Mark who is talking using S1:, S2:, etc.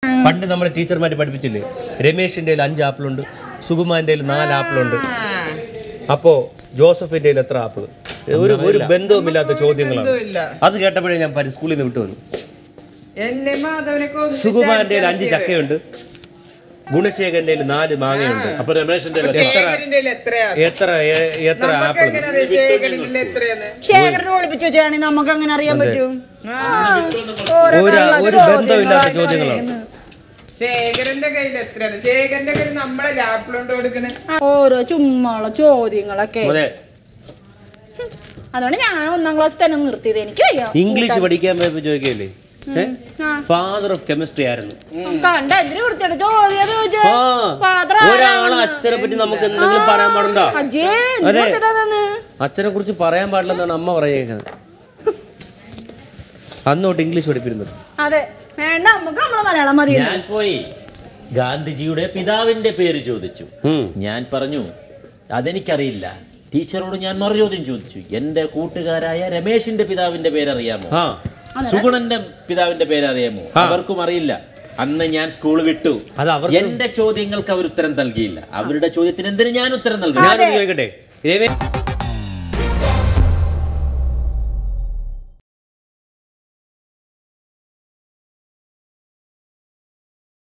S1: പണ്ട് നമ്മുടെ ടീച്ചർമാർ പഠിപ്പിച്ചില്ലേ രമേശിന്റെ കയ്യിൽ അഞ്ച് ആപ്പിളുണ്ട് സുകുമാന്റെ കയ്യിൽ നാല് ആപ്പിളുണ്ട് അപ്പോ ജോസഫിന്റെ കയ്യിൽ എത്ര ആപ്പിൾ ഒരു ഒരു ബന്ധവുമില്ലാത്ത ചോദ്യങ്ങളാണ്
S2: ബന്ധവുമില്ല.
S1: അത് കേട്ടപ്പോഴേ ഞാൻ പരി- സ്കൂളിൽ നിന്ന് വിട്ടു വന്നു
S2: എന്നെ മാധവനെ കൊന്നിട്ട്
S1: സുകുമാരന്റെ കയ്യിൽ അഞ്ച് ചക്കയുണ്ട് ഗുണശേഖരന്റെ കയ്യിൽ നാല് മാങ്ങയുണ്ട്
S3: അപ്പൊ രമേശന്റെ
S2: അപ്പൊ ശേഖരന്റെ കയ്യിൽ എത്രയാ
S1: എത്ര എ- എത്ര
S2: നമുക്ക്
S1: ആപ്പിൾ
S2: എങ്ങനെ അറിയാം ശേഖരന്റെ കയ്യിൽ എത്രയാന്ന്
S4: ശേഖരനെ ഒളിപ്പിച്ചു വെച്ചാണെങ്കിൽ നമുക്ക് അങ്ങനെ അറിയാൻ പറ്റും
S1: ഒരു ഒരു ബന്ധമില്ലാത്ത ചോദ്യങ്ങളാണ്
S2: ശേഖരന്റെ കയ്യിൽ എത്രയാണ് ശേഖരന്റെ കയ്യിൽ നമ്മുടെ ലാപ്പിലോണ്ട് കൊടുക്കണേ
S4: ഓരോ ചുമ്മാള ചോദ്യങ്ങളൊക്കെ
S1: അതെ
S4: അതുകൊണ്ട് ഞാൻ ഒന്നാം ക്ലാസ് തന്നെ നിർത്തിയത് എനിക്ക് വയ്യ
S1: ഇംഗ്ലീഷ് പഠിക്കാൻ പോയപ്പോ ചോദിക്കല്ലേ
S4: ആ.
S1: ഫാദർ ഓഫ് കെമിസ്ട്രി ആയിരുന്നു
S4: കണ്ട എന്തിനു വൃത്തിയുടെ ചോദ്യം അത് ചോദിച്ചേ?
S1: ആ
S4: ഫാദർ
S1: ഒരാളെ
S4: ആരാണെന്ന്?
S1: അച്ഛനെ പറ്റി നമുക്ക് എന്തെങ്കിലും പറയാൻ പാടുണ്ടോ
S4: അജയ്, എന്തിനു
S1: അതെ.
S4: വൃത്തികേടാ ഇതെന്ന്?
S1: അച്ഛനെ കുറിച്ച് പറയാൻ പാടില്ലെന്നാണ് അമ്മ പറയുന്നത് അന്ന് തൊട്ട് ഇംഗ്ലീഷ് പഠിപ്പിരുന്നത്
S4: അതെ വേണ്ട നമുക്ക് നമ്മളെ മലയാളം മതി
S3: ഞാൻ പോയി ഗാന്ധിജിയുടെ പിതാവിന്റെ പേര് ചോദിച്ചു
S1: ഉം.
S3: ഞാൻ പറഞ്ഞു അതെനിക്കറിയില്ല ടീച്ചറോട് ഞാൻ മറു ചോദ്യം ചോദിച്ചു എന്റെ കൂട്ടുകാരായ രമേശിന്റെ പിതാവിന്റെ പേരറിയാമോ
S1: ആ
S3: സുഗുണന്റെ പിതാവിന്റെ പേരറിയാമോ അവർക്കും അറിയില്ല അന്ന് ഞാൻ സ്കൂൾ വിട്ടു
S1: അത് അവർക്ക്
S3: എന്റെ ചോദ്യങ്ങൾക്ക് അവർ ഉത്തരം നൽകിയില്ല അവരുടെ ചോദ്യത്തിന് എന്തിനു ഞാൻ ഉത്തരം നൽകി
S1: ഞാനൊന്ന് ചോദിക്കട്ടെ രമേ